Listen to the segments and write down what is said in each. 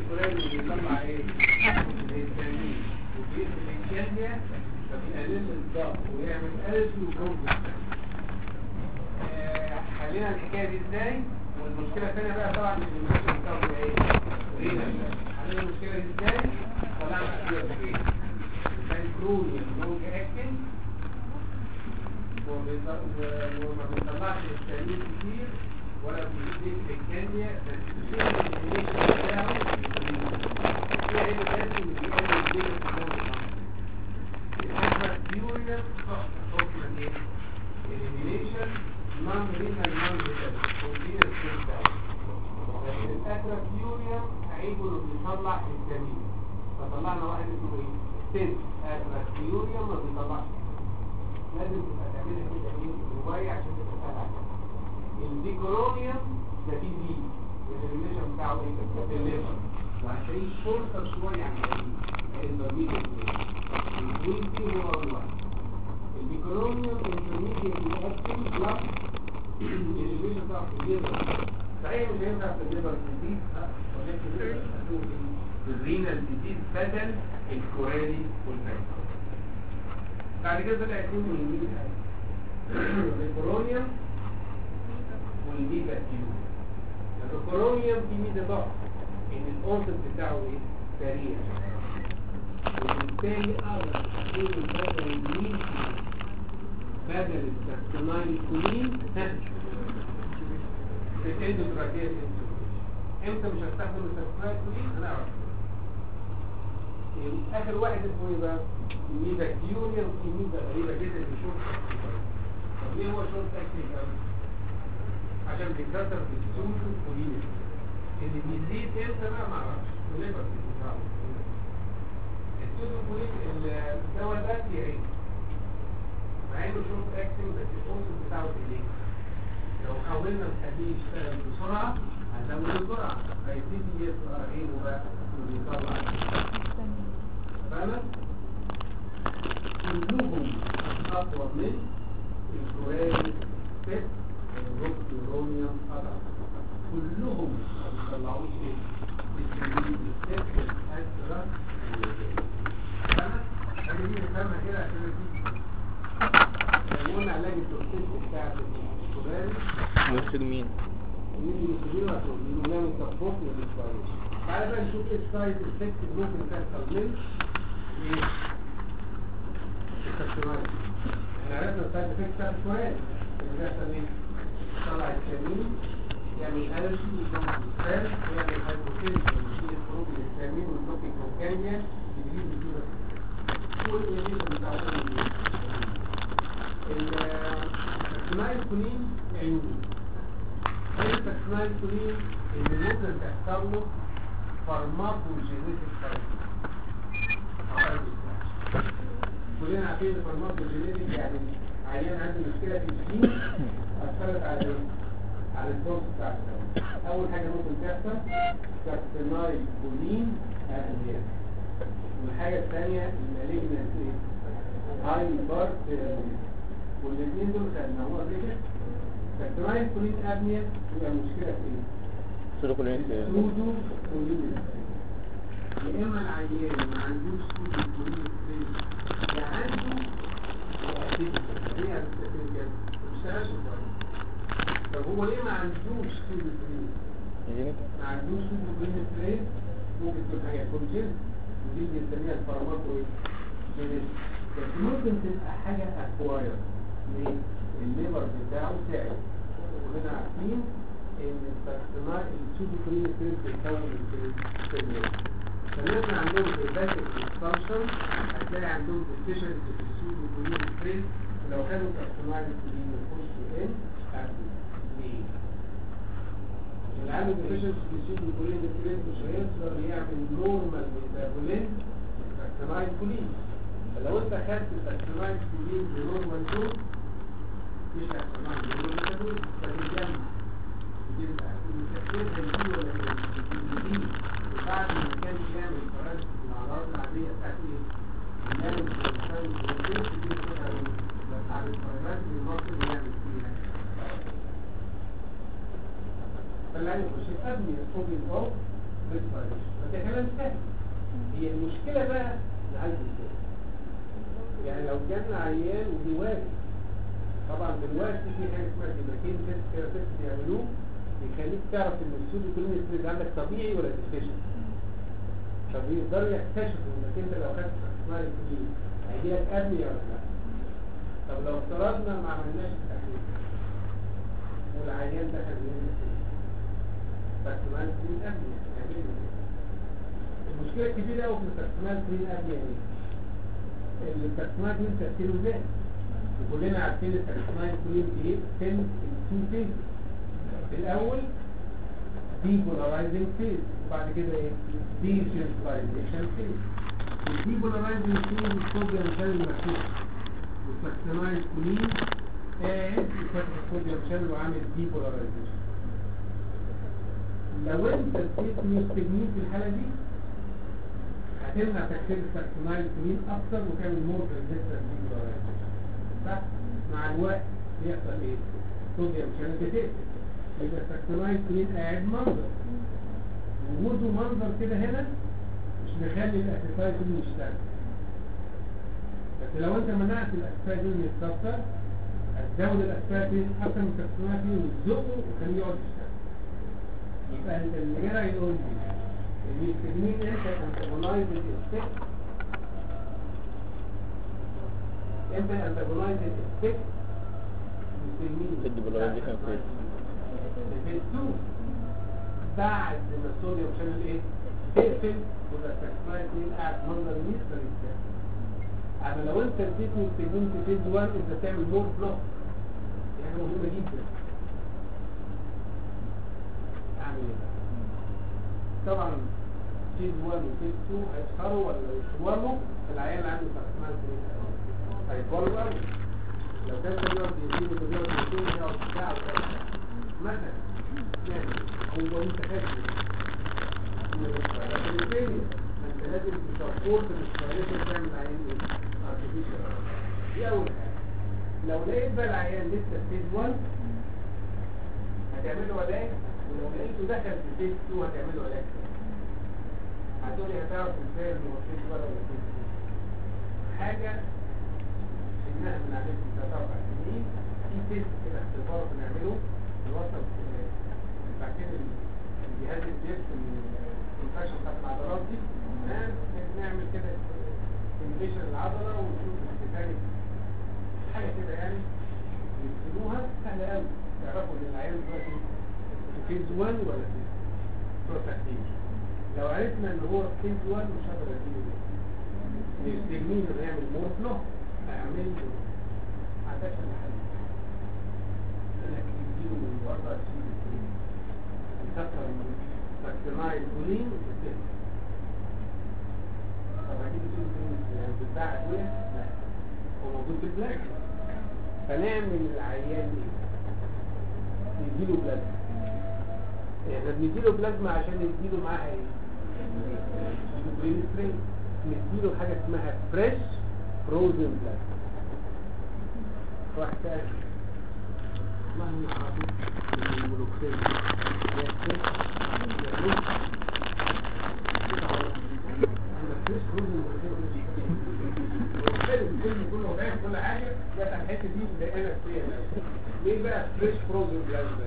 الفلاني اللي بيطلع ايه؟ الهستامين وبيقفل الكاليا فبيقلل الضغط ويعمل ألسي وكونجستان حلينا الحكاية دي ازاي والمشكلة الثانية بقى طبعا ان المشكلة بتاعه ايه؟ رينا حلينا المشكلة دي ازاي؟ طلعنا ادوية بايه؟ الكرونيوم لونج اكتنج وما بيطلعش التأمين كتير ولا بيديك الكيمياء بس الشيء اللي بتاعه الشيء اللي لازم يقلل الدنيا في النوم الأكبر فيوريا حكم ايه؟ elimination non renal non renal continuous symptom لكن الأكبر فيوريا عيبه انه بيطلع الكمين فطلعنا واحد اسمه ايه؟ سنت أكبر فيوريا ما بيطلعش لازم تبقى تعملها كده ايه رواية عشان تبقى سهلة عليك الديكورونيوم ده فيه دي الريليشن بتاعه ايه في الليفر وهتلاقيه شورتر شوية عن الانترميديت الوين فيه هو اول واحد الديكورونيوم انترميديت اكتنج بلس الريليشن بتاعه في الليفر صحيح مش هينفع في الليفر ديزيز ولكن نقدر نستخدمه في الرينال ديزيز بدل الكورالي والبانكر بعد كده طلع اتنين مهمين الكورونيوم والميجا تيوب الكورونيوم في ميزه ضغط ان الاونست بتاعه ايه سريع وبالتالي اقدر استخدم البطل اليمين بدل السكتنايل كولين في الاندوتراكيال امتى مش هستخدم السكتنايل كولين هنعرف اخر واحد اسمه ايه بقى ميزا كيوريا وفي ميزا غريبه جدا في شورت طب ليه هو شورت اكتنج قوي عشان بيتكسر بالسوشو كولين اللي بيزيد امتى بقى ما اعرفش وليفر بيتكسر السوشو كولين الدواء ده يعين مع انه شورت اكتنج بس الكونسيبت بتاعه بالايه لو حاولنا نخليه يشتغل بسرعه هنزود الجرعه هيبتدي يطلع عينه بقى ويطلع فاهمة؟ كلهم أطول من الكورالي ست الروكيورونيوم أضعف كلهم ما بيطلعوش ايه؟ الكورالي ست الأزرق فاهمة؟ هذه دي نفهمها كده عشان نجيب قلنا علاج التوكسيك بتاعت الكورالي مرشد مين نيجي نسيبه عشان نعمل تفوق للإسرائيل تعالى بقى نشوف ايه السايد افكت ممكن تحصل من ايه الكاستمايز احنا عرفنا السايد افكت بتاع السؤال اللي بيحصل ايه طلع الكامين يعمل الرجي يجمع السفال ويعمل هايبوتنشن ويشيل الخروج للكامين والبلوكينج والكاميا يجيب بصورة كل الريليشن بتاع الكاستمايز كلين عيوني ايه الكاستمايز كلين اللي ممكن تحصل له فارماكوجينيتك فايتنج كلنا عارفين ان فارماكوجينيتك يعني عيان عنده مشكله في الجين اثرت على ايه؟ على الكورس بتاع الدواء اول حاجه ممكن تحصل كارتنايل كولين اهميه والحاجه الثانيه المالجنس ايه؟ هاي بارت والاثنين دول خدناهم قبل كده كارتنايل كولين ابنيه يبقى المشكله في ايه؟ سودو كولين سودو كولين يا اما العيان ما عندوش سودو كولين يا عنده هي بتشتغلش كويس طب هو ليه ما عندوش سودو كولين ما عندوش سودو كولين ستريس ممكن تكون حاجه كونجنت ودي بنسميها الفارماكو ايه جينيتك بس ممكن تبقى حاجه اكواير ليه الليفر بتاعه تعب وهنا عارفين ان الاستخدامات السودوكرين ستريس بتكون الستريس فالناس اللي عندهم بيباتيك ديسفانكشن هتلاقي عندهم ديفيشنسي في السودوكرين ستريس ولو كانوا استخدامات الكولين يخشوا ان ليه؟ اللي عنده ديفيشنسي في السودوكرين ستريس مش هيقدر يعمل نورمال ميتابولين استخدامات الكولين فلو انت خدت استخدامات الكولين بنورمال دوز مش استخدامات الكولين فتتجمع يبقى التفكير هيجي ولا هيجي بعد ما كان يعمل فرنس الاعراض العاديه بتاعت ايه؟ يعمل فرنس والبيت دي فيها ايه؟ بس على الفرنس اللي ممكن يعمل فيها فاللي يخش ابني الفوبين اوف ريسبيريشن ده كلام سهل هي المشكله بقى نعالج ازاي يعني لو جالنا عيان وبيواجه طبعا دلوقتي في حاجه اسمها ديماكين تيست كده تيست بيعملوه بيخليك تعرف ان السودو كلين ستريس عندك طبيعي ولا ديفيشن طب يقدروا يكتشفوا انك انت لو خدت اسمها الكلين هيجي لك ابنيه ولا لا طب لو افترضنا ما عملناش التحليل والعيان دخل يقول لك ايه تكتمال كلين ابنيه هيعمل له ايه المشكله الكبيره قوي في التكتمال كلين ابنيه ايه التكتمال كلين تاثيره ازاي وكلنا عارفين التكتمال كلين دي كان تو فيز الاول depolarizing phase وبعد كده ايه desensitization phase الديبولارايزنج phase الصوديوم شانل مفتوح والسكتنايز كولين قاعد وفاتح الصوديوم شانل وعامل ديبولارايزيشن لو انت اديت ميستجنين في الحاله دي هتمنع تكسير السكتنايز كولين اكتر وتعمل مور ريزيستنس ديبولارايزيشن صح مع الوقت بيحصل ايه الصوديوم شانل بتقفل يبقى السكتنايز كولين قاعد منظر وجوده منظر كده هنا مش مخلي الاسيتايزين يشتغل بس لو انت منعت الاسيتايزين يتكسر هتزود الاسيتايزين اكتر من السكتنايزين وتزقه وتخليه يقعد يشتغل يبقى انت اللي جرى يقول لي الميستجنين انت انتاجونايز الافكت انت انتاجونايز الافكت ميستجنين الديبولارايزيشن phase. فيز 2 بعد ما الصوديوم شانل ايه تقفل ويبقى السكتنايزين قاعد منظر يقدر يتكلم اما لو انت اديت ميستجنين في فيز 1 انت تعمل مور بلوك دي حاجه مهمه جدا اعمل ايه طبعا فيز 1 وفيز 2 هيسهروا ولا يصوروا العيان اللي عنده سكتنايزين هيكبروا قوي لو كان ده بيقعد يزيد وده بيقعد يزيد يقعد ساعه وثلاث مثلا يعني هو انت خايف لكن الثاني انت لازم تسبورت الاسبيريشن تعمل عيان ايه؟ ارتفيشال دي اول حاجه لو لقيت بقى العيان لسه في فيز 1 هتعمل له علاج ولو لقيته دخل في فيز 2 هتعمل له علاج هتقولي هتعرف ازاي انه هو فيز 1 ولا فيز 2 حاجه انها من عمليه ثلاث اربع سنين في تيست كده اختبار بنعمله الوسط بعدين الجهاز الجسم الكونتراكشن بتاعت العضلات دي تمام نعمل كده سيميليشن للعضله ونشوف الكتاب حاجه كده يعني يكتبوها سهله قوي تعرفوا ان العيان دلوقتي في فيز 1 ولا في بتوع تحديد لو عرفنا ان هو في فيز 1 مش هقدر اديله ده يستجمين انه يعمل مور فلو هيعمل له عداش الحل انك تديله من بره تشيل الكولين تكسر تكسرناي الكولين وتكسر طب هتيجي تشيل الكولين يعني بتتباع ادويه؟ لا هو موجود في البلاك فنعمل العيان ايه؟ نديله بلازما احنا بنديله بلازما عشان نديله معاها ايه؟ الكولين سترينج نديله حاجه اسمها فريش فروزن بلازما واحد تاني مهما عرفت من الملوكسين يكتب يقول فريش فروزن الفيلم كله ورايح كل حاجه جت على الحته دي مضايقانا فيها ليه بقى فريش فروزن بلازما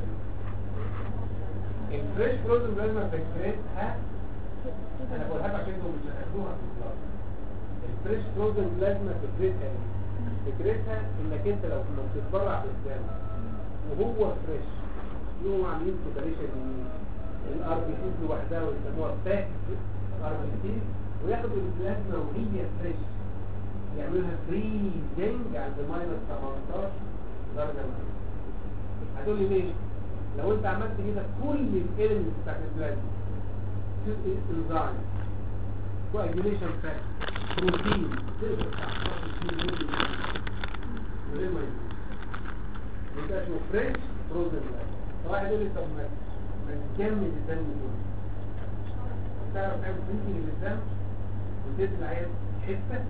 الفريش فروزن بلازما فكرتها انا بقولها لك عشان انتوا مش هتاخدوها في الكلاس الفريش فروزن بلازما فكرتها ايه؟ فكرتها انك انت لو كنت بتتبرع بالدم وهو فريش يقوموا عاملين سيبريشن الار بي سيز لوحدها ويسموها باك ار بي سيز وياخدوا البلازما وهي فريش يعملها فريزنج عند ماينس 18 درجه مئويه هتقول لي ليه؟ لو انت عملت كده كل الاليمنتس بتاعت البلازما انزايم coagulation factor بروتين تقدر تعرف فيه وليه ما يجوز يبقى اسمه فريش فروزن واحد يقول لي طب ما ما نكمل الدم كله تعرف تعمل فريزنج للدم وتدي العيال حته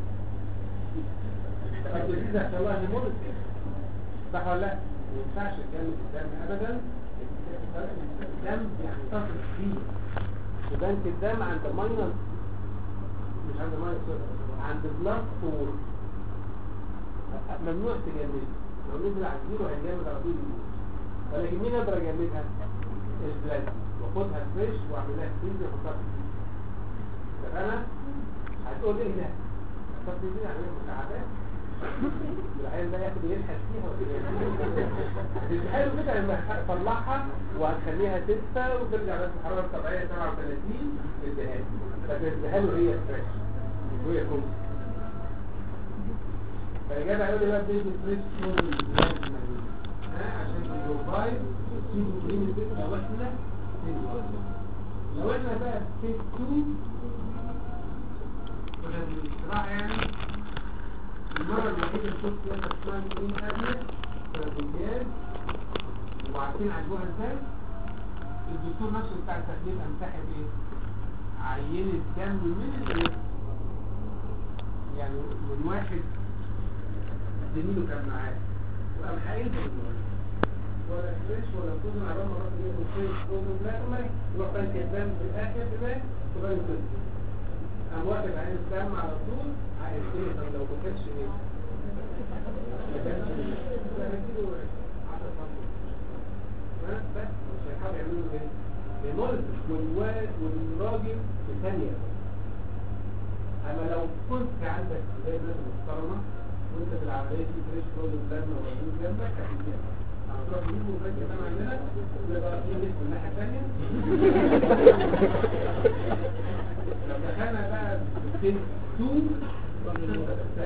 التجهيز عشان الله هيموت صح ولا لا؟ ما ينفعش تجمد الدم ابدا الدم بيحتفظ فيه في بنك الدم عند ماينس مش عند ماينس عند بلس 4 ممنوع تجمدها لو نزل على الزيرو هيجمد على طول يموت ولكن مين اقدر اجمدها؟ البلازما واخدها فريش واعمل لها فريز واحطها في الفريز فانا هتقول ايه ده؟ طب دي دي يعني مساعدات العيال ده ياخد يلحس فيها ولا ايه؟ مش حلو كده لما اطلعها وهتخليها تدفى وترجع بس الحراره الطبيعيه 37 اديها له لكن اديها له هي فريش وهي كوم فالإجابة هيقول لي بقى بيجي فريش فور ها عشان يبروفايد تجيبوا كريم البيت لو احنا لو احنا بقى في ستيت 2 كنا بنستراحة يعني المرة الوحيدة اللي شفت فيها تسمعني كريم أبيض كانت امتياز وعارفين عجبوها ازاي الدكتور نفسه بتاع التخدير قام ساحب ايه؟ عينة دم من الايه؟ يعني من واحد زميله كان معاه وقام حقيقة ولا فريش ولا كوزن على ما راح يجيب فريش كوزن لا ما يروح بنك الدم في الاخر كده تبقى كده قام واخد عين الدم على طول عايز ايه طب لو ما كانش ايه ما كانش ايه لا هيجيله 10 سم بس مش هيحاولوا يعملوا ايه المولد والواد والراجل في ثانية اما لو كنت عندك زي الناس المحترمة وانت في العملية دي فريش كوزن بلازما موجود جنبك هتديها هتروح تجيبه بس كمان عندنا يبقى في ناس من الناحية الثانية لو دخلنا بقى في 2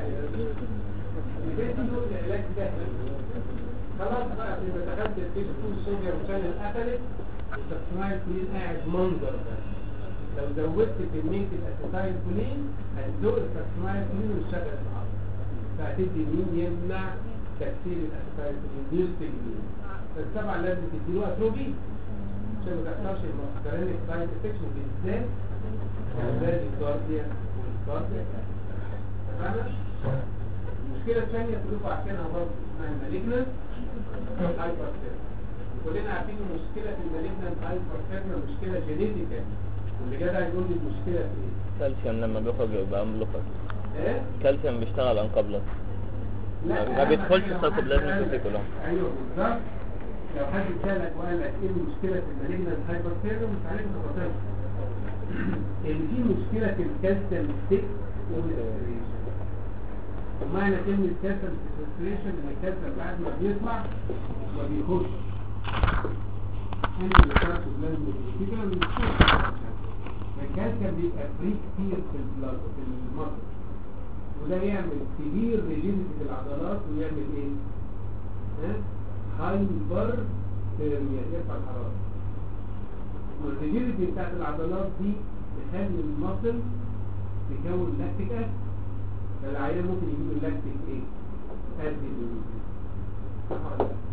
البيت دول العلاج ده خلاص بقى لما دخلت الفيس 2 الصوديوم شانل قفلت السبسمايل كلين قاعد منظر ده لو زودت كمية الاسيتايل كلين هتزود السبسمايل كلين ويشغل العصب فهتدي مين يمنع تكسير الاسيتايل كلين نيوستيجمين بس طبعا لازم تديله اتروبين عشان ما تحصلش المسكرينيك سايد افكشن بالذات أولاد الكارديا والكارديا تمام المشكلة الثانية كلكم عارفينها برضه اسمها المالجنس هايبرثيرميا كلنا عارفين المشكلة في المالجنس هايبرثيرميا مشكلة جينيتيكال واللي جدع يقول لي المشكلة في ايه؟ كالسيوم لما بيخرج يبقى امبلوكر ايه؟ كالسيوم بيشتغل انقبلس لا ما أهم بيدخلش حاجة لو السيتوبلازم حد في سألك- كلهم. ايوه بالظبط لو حد سالك وقال لك ايه المشكلة في المالجنس هايبرثيرميا مش عارف تفاصيلها ان في مشكلة في الكالسيوم ستيك والريستريشن ومعنى كلمة كالسيوم ريستريشن ان الكالسيوم بعد ما بيطلع ما بيخش هنا اللي كانت بلازم في كده من الكالسيوم بيبقى فري كتير في البلاد في المصر وده يعمل كبير ريجيديتي في العضلات ويعمل ايه؟ ها؟ هايبر ثيرميا يرفع الحرارة والريجيديتي بتاعت العضلات دي تخلي المصل تكون لاكتيك اسيد فالعيان ممكن يجيب اللاكتيك ايه؟ اسيد صح ولا لا؟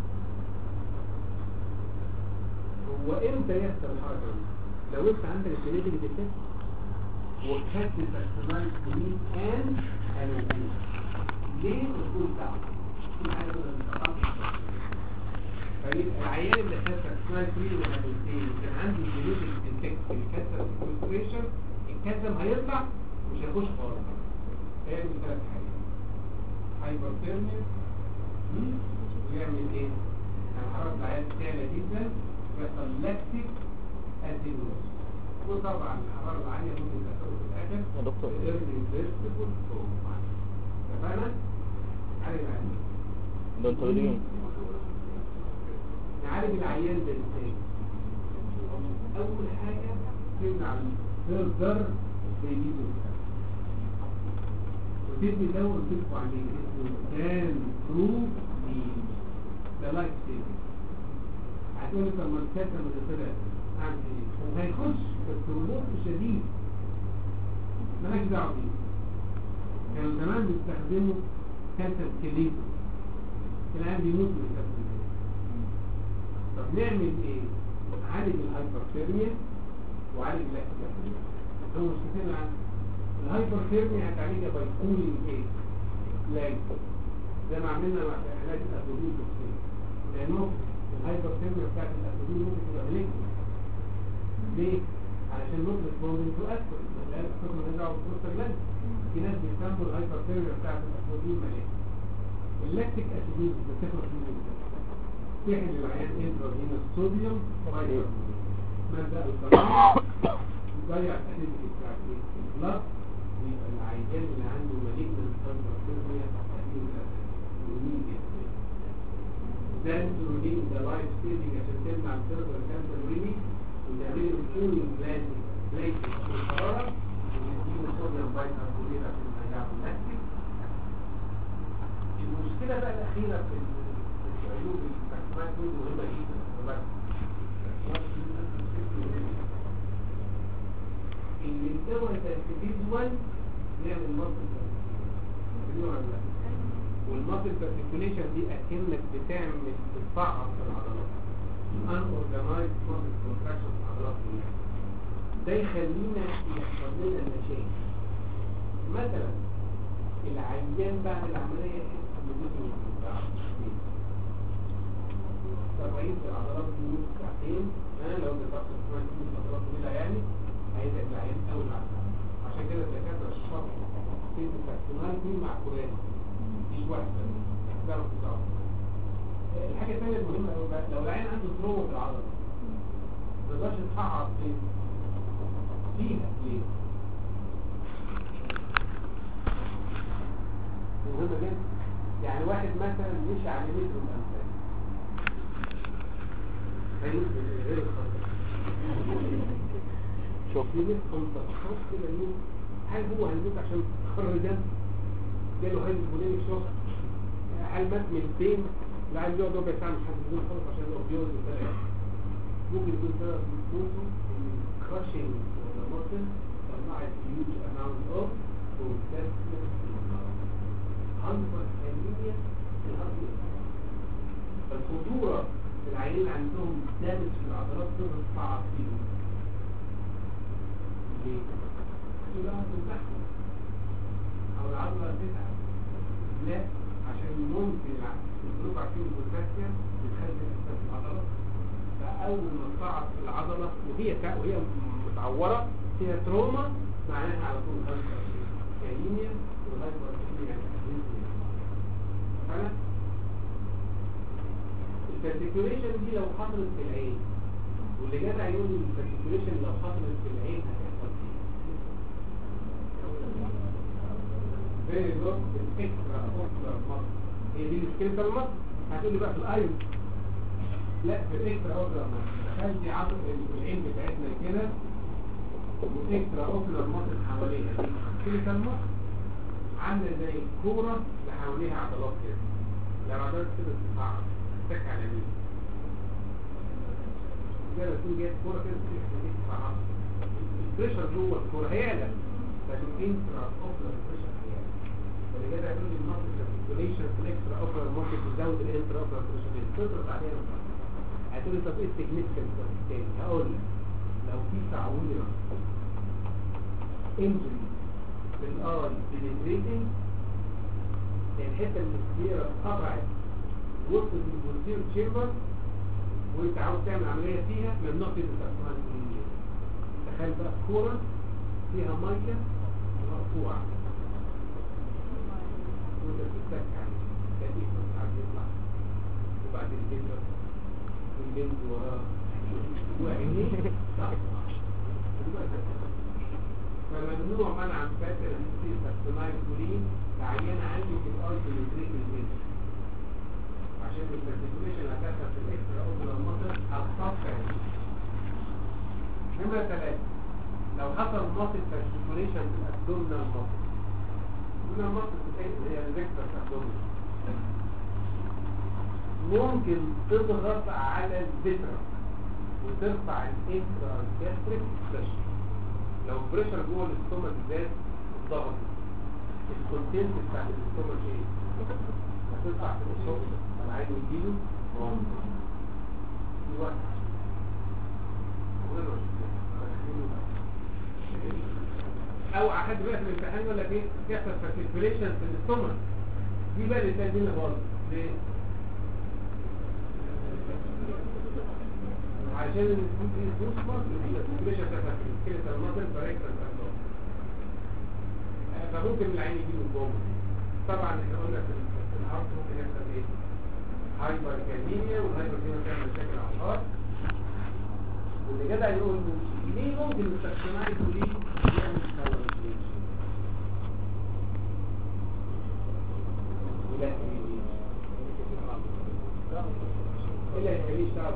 هو امتى يحصل الحركه دي؟ لو انت عندك الجينيتيك ديفكت وخدت البرسونال كلين ان الوبين ليه بتقول دعوه؟ في حاجه كده بتتقطع. فيبقى العيان اللي خد بيرسونال كلين والوبين كان عنده الجينيتيك ديفكت في الكالسيوم سيكوستريشن الكالسيوم هيطلع مش هيخش خالص هيعمل ثلاث حاجات هايبرثيرميا ويعمل ايه؟ يعني حرارة العيان تعلى جدا ويحصل لاكتيك اسيدوز وطبعا الحرارة العالية ممكن تأثر في الآخر يا دكتور. irreversible trauma اتفقنا؟ عالج العيان دونتولين نعالج العيان ده ازاي؟ أول حاجة تمنع الفيردر بيجيبه وتدي دواء تلقوا عليه اسمه دان بروفين ده لايف سيفنج هتقول لك لما الكاتب اللي طلع اعمل ايه؟ هو هيخش بس ببطء شديد مالكش دعوه بيه كانوا زمان بيستخدموا كانسر كليتو الان بيموت من الكانسر طب نعمل ايه؟ نعالج الهايبرثيرميا وعالج الاكتئاب هو مشكلتين عن الهايبرثيرميا هتعالجها باي كولينج ايه؟ لاج زي ما عملنا مع علاج الاسودين توكسين لانه الهايبرثيرميا بتاعت الاسودين ممكن تبقى مليك ليه؟ علشان نطلق بوندنج تو اسفل لا تكون نرجع والبروستاجلاند في ناس بيسموا الهايبرثيرميا بتاعت الاسودين مليان اللاكتيك اسيدوز بتخلص من تحمل العيان انتراجينوس صوديوم بايكربونات ماذا القرار يضيع الاسيديتي بتاعت البلاد ويبقى العيان اللي عنده مالجنان هايبرثيرميا تحمل الاسيدوز ده الانسولين ده لايف ستيجنج عشان تمنع السيرفر كانسر ريني وتعمل له كولينج بلاد بليت الحراره وتديله صوديوم بايكربونات عشان يرجعه لاكتيك المشكله بقى الاخيره في ال- في عيوب التحكمات دول مهمه جدا بس ان الدواء تركيز 1 يعمل مصر ولا لا والماسل سيركيوليشن دي اكنك بتعمل بتفعص في العضلات ان اورجنايز ماسل كونتراكشن في العضلات كلها ده يخلينا يحصل لنا مشاكل مثلا العيان بعد العمليه يحس بجسمه بيتوجع ترعيد العضلات دي نص ساعتين ها لو بتحصل كمان في فترات طويله يعني هيتعب العيان قوي بعد العملية. عشان كده الدكاتره الشرط في التكتونايتين مع كوراني مفيش واحد ده مش الحاجة الثانية المهمة أوي بقى، لو العين عنده تروما في العضلة ما تقدرش تحقق فين فيها ليه؟ مهمة جدا يعني واحد مثلا مشي على متر الأمثال هيموت من غير الخطر شوف في ناس خمسة خمس كده يوم هل هو هيموت عشان خر دم جاله هاي بوليميك شوك هل مات من البين لا عايز يقعد ربع ساعة مش حاسس بيه خالص عشان الاوبيوز وكده ممكن يكون سبب موته ان كراشنج ولا ماسل طلعت هيوج اماونت اوف بروتاستيك هايبر انيميا في الهارت الخطورة في العيانين اللي عندهم دامج في العضلات تقدر تصعب فيهم ليه؟ عشان العضلة تتزحم او العضلة تتعب لا عشان ممكن الظروف عارفين البوتاسيوم بتخلي الاسباب في العضلة فاول ما تصعد في العضلة وهي تا- وهي متعورة فيها تروما معناها على طول هايبر انيميا والهايبر انيميا يعني أنيميا. فانا الفاسيكوليشن دي لو حصلت في العين واللي جات عيون الفاسيكوليشن لو حصلت في العين هتحصل ايه؟ فيري جود الاكسترا اوكلر مصر هي دي مشكلة المصر هتقول لي بقى في الايون لا في الاكسترا اوكلر مصر تخيل دي عضل العين بتاعتنا كده والاكسترا اوكلر مصر حواليها دي مشكلة المصر عاملة زي كورة اللي حواليها عضلات كده لو عضلات كده تتعرض تتك على مين زي ما تكون جايب كورة كده تتعرض البريشر جوه الكورة هيعلى لكن انترا اوكلر بريشر هيعلى فلذلك هتقول لي المصل سيركيوليشن في الاكسترا اوكلر ممكن تزود الانترا اوكلر بريشر تضغط عليها مصر هتقول لي طب ايه السيجنيفيكانس التاني هقول لك لو في تعويرة انجري في الاي بنتريتنج الحته اللي السيره اتقطعت وصلت للبوستير تشامبر وانت عاوز تعمل عمليه فيها ممنوع تدرس اسمها الكليه تخيل بقى كوره فيها ميه مرفوعه وانت بتتك عليه تلاقيه مش عارف يطلع وبعدين تقدر والبنت وراه وعينيه تقطع فممنوع منع فاتر الانسيس الصناعي كولين لعيان عندي في الارض بنتريك الجنس عشان الفاسيكوليشن هتحصل في الاكسترا اوبرا مصر هتطفى نمرة ثلاثة لو حصل مصر فاسيكوليشن في الابدومينال مصر الابدومينال مصر هي الريكتر ابدومينال ممكن تضغط على الفيترا وترفع الانترا جاستريك بريشر لو بريشر جوه الاستومك زاد ضغط الكونتنت بتاع الاستومك ايه هتطلع في الصوت انا عايز يجيله في وقت او حد بقى في الامتحان يقول لك ايه يحصل فاسيكوليشن في الاستومك دي بقى اللي تدينا برضه ليه؟ عشان الفود دي توصل للسيركيوليشن بتاعت كلمة المصل بريكتال كارتون فممكن العين يجيله بوم طبعا احنا قلنا في ال- في الهارت ممكن يحصل ايه؟ هايبر كاليميا والهايبر كاليميا تعمل مشاكل على الهارت واللي جدع يقول له ليه ممكن السكشنايت وليه يعمل كالوريزيشن ولا إلا يخليه يشتغل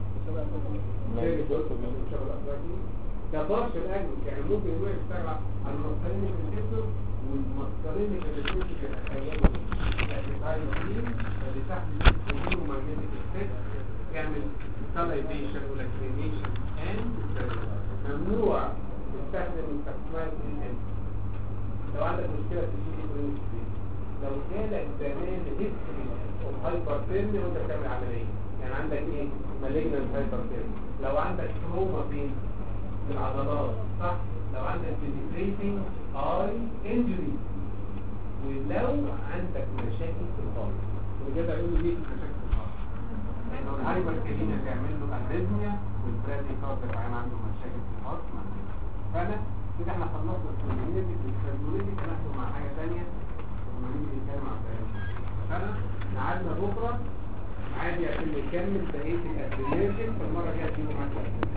كبارش الأجل يعني ممكن هو يشتغل على المصدرين اللي بيكتب والمصدرين اللي بيكتب في الأيام الأسفل اللي تحت الكومين ومagnetic effect يعمل salivation ولاكريميشن and ممنوع تستخدم التقسيمات الان لو عندك مشكلة في الجي دي لو جالك زمان هيستوري اوف هايبرتيرمي وانت بتعمل عملية يعني عندك ايه مالجنال هايبرتيرمي لو عندك تروما فين في العضلات صح لو عندك ديفريتنج اي انجري ولو عندك مشاكل في الهارت وكده يقول لي ليه في مشاكل في الهارت لانه الهايبر كلينا بيعمل له اريزميا والبرادي كارد العيان عنده مشاكل في الهارت فانا كده احنا خلصنا الكوميونيتي والكالكوليتي هناخده مع حاجه ثانيه لما نيجي نتكلم عن فانا قعدنا بكره عادي عشان نكمل بقيه الادرينالين المره الجايه تجيبوا معاك